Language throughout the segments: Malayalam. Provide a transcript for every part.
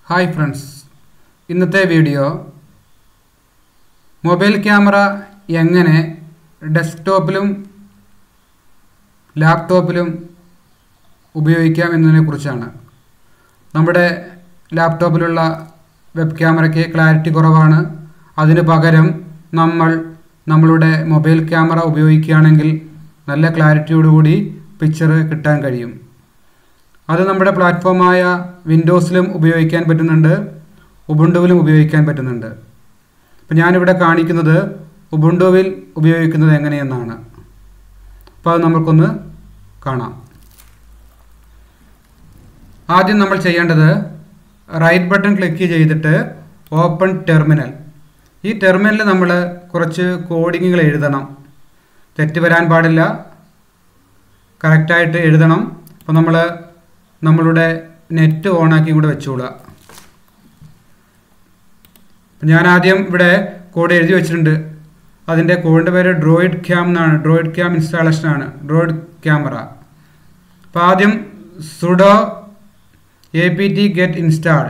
ഹായ് ഫ്രണ്ട്സ് ഇന്നത്തെ വീഡിയോ മൊബൈൽ ക്യാമറ എങ്ങനെ ഡെസ്ക്ടോപ്പിലും ലാപ്ടോപ്പിലും ഉപയോഗിക്കാം എന്നതിനെക്കുറിച്ചാണ് നമ്മുടെ ലാപ്ടോപ്പിലുള്ള വെബ് ക്യാമറയ്ക്ക് ക്ലാരിറ്റി കുറവാണ് അതിന് പകരം നമ്മൾ നമ്മളുടെ മൊബൈൽ ക്യാമറ ഉപയോഗിക്കുകയാണെങ്കിൽ നല്ല ക്ലാരിറ്റിയോടുകൂടി പിക്ചർ കിട്ടാൻ കഴിയും അത് നമ്മുടെ പ്ലാറ്റ്ഫോമായ വിൻഡോസിലും ഉപയോഗിക്കാൻ പറ്റുന്നുണ്ട് ഉബുണ്ടുവിലും ഉപയോഗിക്കാൻ പറ്റുന്നുണ്ട് അപ്പം ഞാനിവിടെ കാണിക്കുന്നത് ഉബുണ്ടുവിൽ ഉപയോഗിക്കുന്നത് എങ്ങനെയെന്നാണ് അപ്പോൾ അത് നമുക്കൊന്ന് കാണാം ആദ്യം നമ്മൾ ചെയ്യേണ്ടത് റൈറ്റ് ബട്ടൺ ക്ലിക്ക് ചെയ്തിട്ട് ഓപ്പൺ ടെർമിനൽ ഈ ടെർമിനലിൽ നമ്മൾ കുറച്ച് കോഡിങ്ങുകൾ എഴുതണം തെറ്റ് വരാൻ പാടില്ല കറക്റ്റായിട്ട് എഴുതണം അപ്പോൾ നമ്മൾ നമ്മളുടെ നെറ്റ് ഓണാക്കി കൂടെ വെച്ചോളുക ഞാൻ ആദ്യം ഇവിടെ കോഡ് എഴുതി വെച്ചിട്ടുണ്ട് അതിൻ്റെ കോഡിൻ്റെ പേര് ഡ്രോയിഡ് ക്യാം എന്നാണ് ഡ്രോയിഡ് ക്യാം ഇൻസ്റ്റാളേഷൻ ആണ് ഡ്രോയിഡ് ക്യാമറ അപ്പോൾ ആദ്യം sudo A P T get install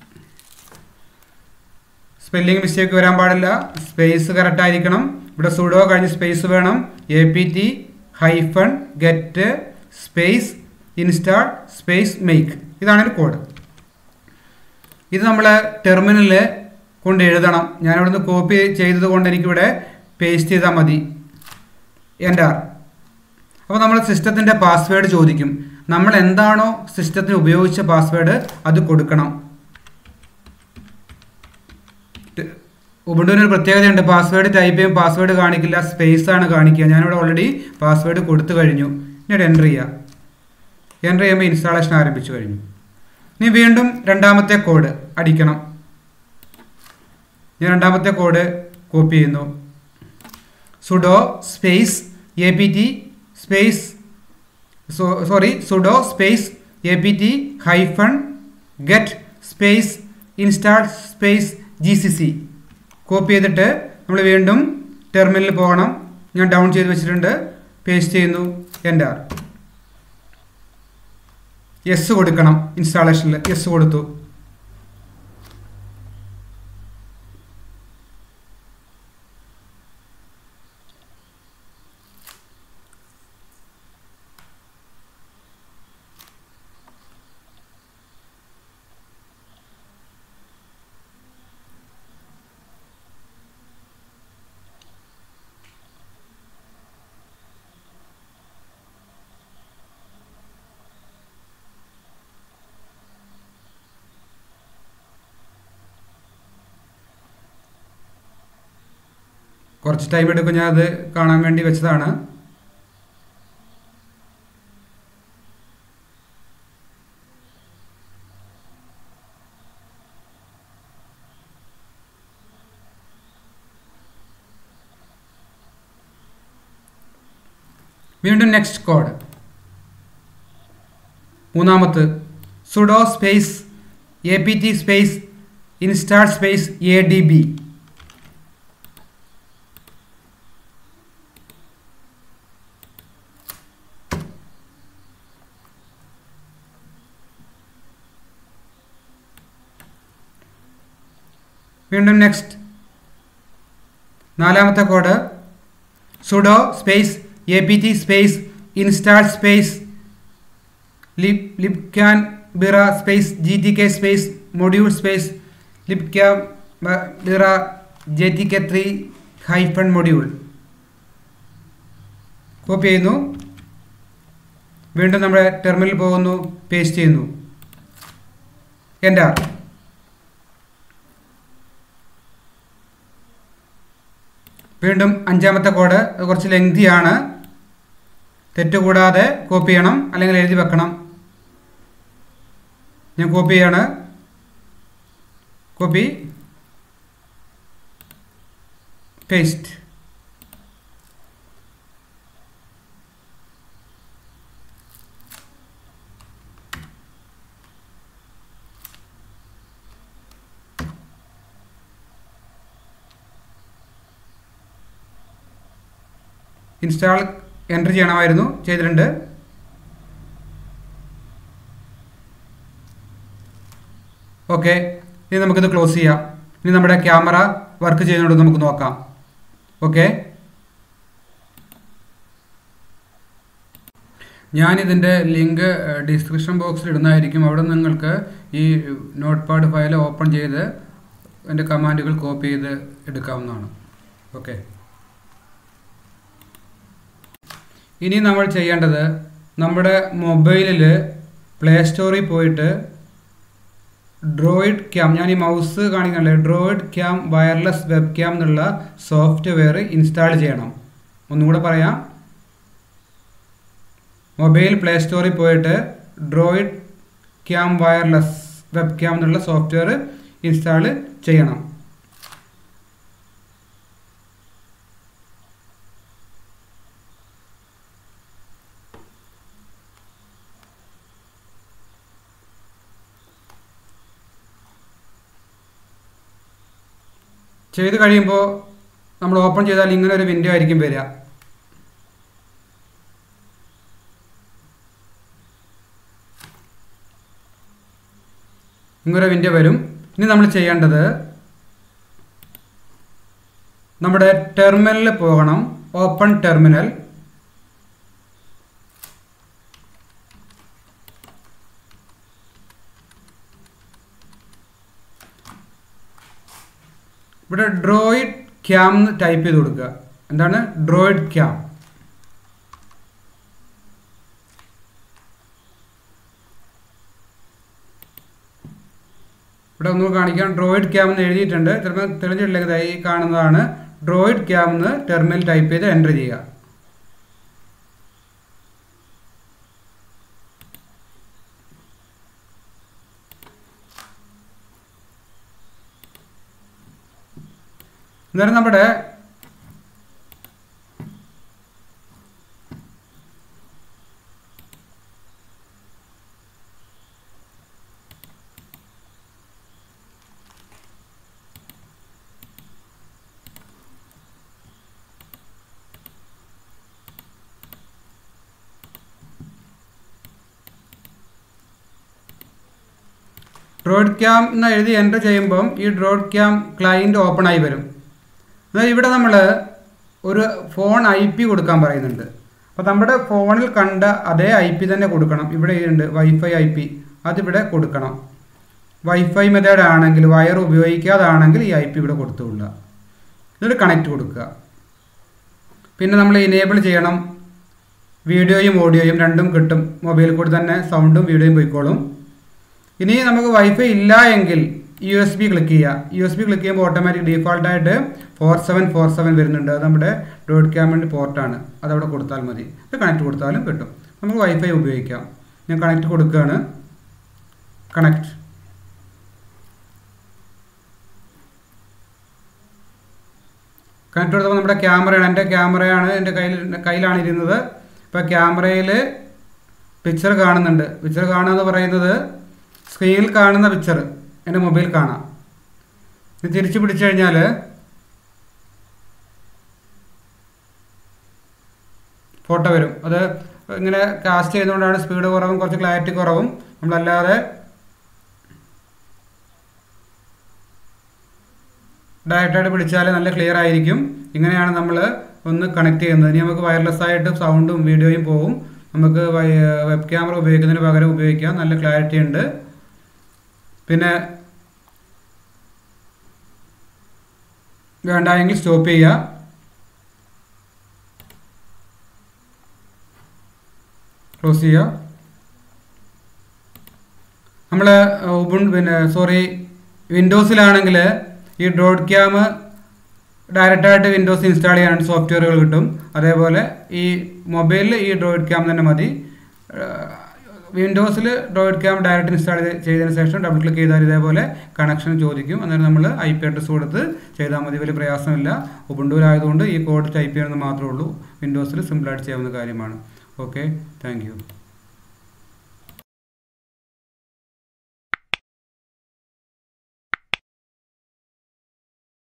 spelling mistake വരാൻ പാടില്ല സ്പേസ് കറക്റ്റ് ആയിരിക്കണം ഇവിടെ സുഡോ കഴിഞ്ഞ് സ്പേസ് വേണം A P T hyphen get space install space make ഇതാണ് ഒരു കോഡ് ഇത് നമ്മൾ ടെർമിനലിൽ കൊണ്ട് എഴുതണം ഞാൻ ഇവിടുന്ന് കോപ്പി ചെയ്തത് കൊണ്ട് എനിക്കിവിടെ പേസ്റ്റ് ചെയ്താൽ മതി എൻ്റെ അപ്പോൾ നമ്മൾ സിസ്റ്റത്തിൻ്റെ പാസ്വേഡ് ചോദിക്കും നമ്മൾ എന്താണോ സിസ്റ്റത്തിന് ഉപയോഗിച്ച പാസ്വേഡ് അത് കൊടുക്കണം ഉബുണ്ടുവിന് ഒരു പ്രത്യേകതയുണ്ട് പാസ്വേഡ് ടൈപ്പ് ചെയ്യും പാസ്വേഡ് കാണിക്കില്ല സ്പേസ് ആണ് കാണിക്കുക ഞാനിവിടെ ഓൾറെഡി പാസ്വേഡ് കൊടുത്തു കഴിഞ്ഞു ഇനി എൻ്റർ ചെയ്യുക എൻ്റർ ചെയ്യുമ്പോൾ ഇൻസ്റ്റാളേഷൻ ആരംഭിച്ചു കഴിഞ്ഞു ഇനി വീണ്ടും രണ്ടാമത്തെ കോഡ് അടിക്കണം ഞാൻ രണ്ടാമത്തെ കോഡ് കോപ്പി ചെയ്യുന്നു sudo space A P T space sorry sudo space A P T hyphen get space install space G C C copy ചെയ്തിട്ട് നമ്മൾ വീണ്ടും ടെർമിനലിൽ പോകണം ഞാൻ ഡൗൺ ചെയ്ത് വെച്ചിട്ടുണ്ട് പേസ്റ്റ് ചെയ്യുന്നു എൻ്റെ ആർ യെസ് കൊടുക്കണം ഇൻസ്റ്റാളേഷനിൽ യെസ് കൊടുത്തു കുറച്ച് ടൈം എടുക്കും ഞാൻ അത് കാണാൻ വേണ്ടി വെച്ചതാണ് വീണ്ടും നെക്സ്റ്റ് കോഡ് മൂന്നാമത്ത് sudo space A P T space install space A D B വീണ്ടും നെക്സ്റ്റ് നാലാമത്തെ code sudo space A P T space install space lib libcanberra space G T K space module space libcanberra G T K three hyphen module copy ചെയ്യുന്നു വീണ്ടും നമ്മുടെ ടെർമിനൽ പോകുന്നു പേസ്റ്റ് ചെയ്യുന്നു എൻ്റെ വീണ്ടും അഞ്ചാമത്തെ കോഡ് അത് കുറച്ച് ലെങ്തിയാണ് തെറ്റുകൂടാതെ കോപ്പി ചെയ്യണം അല്ലെങ്കിൽ എഴുതി വെക്കണം ഞാൻ കോപ്പി ചെയ്യാണ് കോപ്പി പേസ്റ്റ് ഇൻസ്റ്റാൾ എൻ്റർ ചെയ്യണമായിരുന്നു ചെയ്തിട്ടുണ്ട് ഓക്കെ ഇനി നമുക്കിത് ക്ലോസ് ചെയ്യാം ഇനി നമ്മുടെ ക്യാമറ വർക്ക് ചെയ്യുന്നുണ്ടോ നമുക്ക് നോക്കാം ഓക്കെ ഞാനിതിൻ്റെ ലിങ്ക് ഡിസ്ക്രിപ്ഷൻ ബോക്സിൽ ഇടുന്നതായിരിക്കും അവിടെ നിങ്ങൾക്ക് ഈ നോട്ട് പാഡ് ഫയൽ ഓപ്പൺ ചെയ്ത് എൻ്റെ കമാൻഡുകൾ കോപ്പി ചെയ്ത് എടുക്കാവുന്നതാണ് ഓക്കെ ഇനി നമ്മൾ ചെയ്യേണ്ടത് നമ്മുടെ മൊബൈലിൽ പ്ലേ സ്റ്റോറിൽ പോയിട്ട് ഡ്രോയിഡ് ക്യാം ഞാൻ ഈ മൗസ് കാണിക്കണല്ലേ DroidCam wireless webcam എന്നുള്ള സോഫ്റ്റ്വെയർ ഇൻസ്റ്റാൾ ചെയ്യണം ഒന്നും കൂടെ പറയാം മൊബൈൽ പ്ലേ സ്റ്റോറിൽ പോയിട്ട് DroidCam wireless webcam എന്നുള്ള സോഫ്റ്റ്വെയർ ഇൻസ്റ്റാൾ ചെയ്യണം ചെയ്ത് കഴിയുമ്പോൾ നമ്മൾ ഓപ്പൺ ചെയ്താൽ ഇങ്ങനെ ഒരു വിൻഡോ ആയിരിക്കും വരിക ഇങ്ങനെ വിൻഡോ വരും ഇനി നമ്മൾ ചെയ്യേണ്ടത് നമ്മുടെ ടെർമിനലിൽ പോകണം ഓപ്പൺ ടെർമിനൽ ഇവിടെ ഡ്രോയിഡ് ക്യാം എന്ന് ടൈപ്പ് ചെയ്ത് കൊടുക്കുക എന്താണ് ഡ്രോയിഡ് ക്യാം ഇവിടെ ഒന്ന് കാണിക്കാം ഡ്രോയിഡ് ക്യാം എന്ന് എഴുതിയിട്ടുണ്ട് ചിലപ്പോൾ തെളിഞ്ഞിട്ടില്ലെങ്കിൽ ഈ കാണുന്നതാണ് ഡ്രോയിഡ് ക്യാം എന്ന് ടെർമിനൽ ടൈപ്പ് ചെയ്ത് എൻ്റർ ചെയ്യുക അന്നേരം നമ്മുടെ ഡ്രോഡ് ക്യാം എന്ന് എഴുതി എൻ്റർ ചെയ്യുമ്പം ഈ ഡ്രോഡ് ക്യാം ക്ലയൻറ്റ് ഓപ്പൺ ആയി വരും എന്നാൽ ഇവിടെ നമ്മൾ ഒരു ഫോൺ ഐ പി കൊടുക്കാൻ പറയുന്നുണ്ട് അപ്പോൾ നമ്മുടെ ഫോണിൽ കണ്ട അതേ ഐ പി തന്നെ കൊടുക്കണം ഇവിടെ ഉണ്ട് വൈഫൈ ഐ പി അതിവിടെ കൊടുക്കണം വൈഫൈ മെത്തേഡ് ആണെങ്കിൽ വയർ ഉപയോഗിക്കാതാണെങ്കിൽ ഈ ഐ പി ഇവിടെ കൊടുത്തുകൊള്ളുക എന്നിട്ട് കണക്റ്റ് കൊടുക്കുക പിന്നെ നമ്മൾ ഇനേബിൾ ചെയ്യണം വീഡിയോയും ഓഡിയോയും രണ്ടും കിട്ടും മൊബൈൽ കൂടി തന്നെ സൗണ്ടും വീഡിയോയും പോയിക്കോളും ഇനി നമുക്ക് വൈഫൈ ഇല്ല എങ്കിൽ യു എസ് ബി ക്ലിക്ക് ചെയ്യുക യു എസ് ബി ക്ലിക്ക് ചെയ്യുമ്പോൾ ഓട്ടോമാറ്റിക് ഡീഫോൾട്ടായിട്ട് ഫോർ സെവൻ ഫോർ സെവൻ വരുന്നുണ്ട് അത് നമ്മുടെ ഡോട്ട് ക്യാമിൻ്റെ പോർട്ടാണ് അതവിടെ കൊടുത്താൽ മതി ഇത് കണക്റ്റ് കൊടുത്താലും കിട്ടും നമുക്ക് വൈഫൈ ഉപയോഗിക്കാം ഞാൻ കണക്റ്റ് കൊടുക്കുകയാണ് കണക്റ്റ് കണക്ട് കൊടുത്തപ്പോൾ നമ്മുടെ ക്യാമറയാണ് എൻ്റെ ക്യാമറയാണ് എൻ്റെ കയ്യിൽ കയ്യിലാണ് ഇരുന്നത് ഇപ്പോൾ ക്യാമറയിൽ പിക്ചർ കാണുന്നുണ്ട് പിക്ചർ കാണുക എന്ന് പറയുന്നത് സ്ക്രീനിൽ കാണുന്ന പിക്ചർ എൻ്റെ മൊബൈൽ കാണാം ഇത് തിരിച്ചു പിടിച്ചു കഴിഞ്ഞാൽ ഫോട്ടോ വരും അത് ഇങ്ങനെ കാസ്റ്റ് ചെയ്യുന്നതുകൊണ്ടാണ് സ്പീഡ് കുറവും കുറച്ച് ക്ലാരിറ്റി കുറവും നമ്മളല്ലാതെ ഡയറക്റ്റായിട്ട് പിടിച്ചാൽ നല്ല ക്ലിയർ ആയിരിക്കും ഇങ്ങനെയാണ് നമ്മൾ ഒന്ന് കണക്ട് ചെയ്യുന്നത് ഇനി നമുക്ക് വയർലെസ് ആയിട്ട് സൗണ്ടും വീഡിയോയും പോവും നമുക്ക് വെബ് ക്യാമറ ഉപയോഗിക്കുന്നതിന് പകരം ഉപയോഗിക്കാം നല്ല ക്ലാരിറ്റി ഉണ്ട് പിന്നെ വേണ്ടായെങ്കിൽ സ്റ്റോപ്പ് ചെയ്യുക ക്ലോസ് ചെയ്യുക നമ്മൾ ഉബുൺ പിന്നെ സോറി വിൻഡോസിലാണെങ്കിൽ ഈ ഡ്രോഡ് ക്യാം ഡയറക്റ്റായിട്ട് വിൻഡോസ് ഇൻസ്റ്റാൾ ചെയ്യാനായിട്ട് സോഫ്റ്റ്വെയറുകൾ കിട്ടും അതേപോലെ ഈ മൊബൈലിൽ ഈ ഡ്രോയിഡ് ക്യാം തന്നെ മതി വിൻഡോസിൽ ഡ്രോയിഡ് ക്യാം ഡയറക്റ്റ് ഇൻസ്റ്റാൾ ചെയ്തതിന് ശേഷം ഡബിൾ ക്ലിക്ക് ചെയ്താൽ ഇതേപോലെ കണക്ഷൻ ചോദിക്കും അന്നേരം നമ്മൾ ഐ പി അഡ്രസ് കൊടുത്ത് ചെയ്താൽ മതി വലിയ പ്രയാസമില്ല ഉബുണ്ടുവിലായതുകൊണ്ട് ഈ കോഡ് ടൈപ്പ് ചെയ്യണമെന്ന് മാത്രമേ ഉള്ളൂ വിൻഡോസിൽ സിമ്പിളായിട്ട് ചെയ്യാവുന്ന കാര്യമാണ് ഓക്കെ താങ്ക്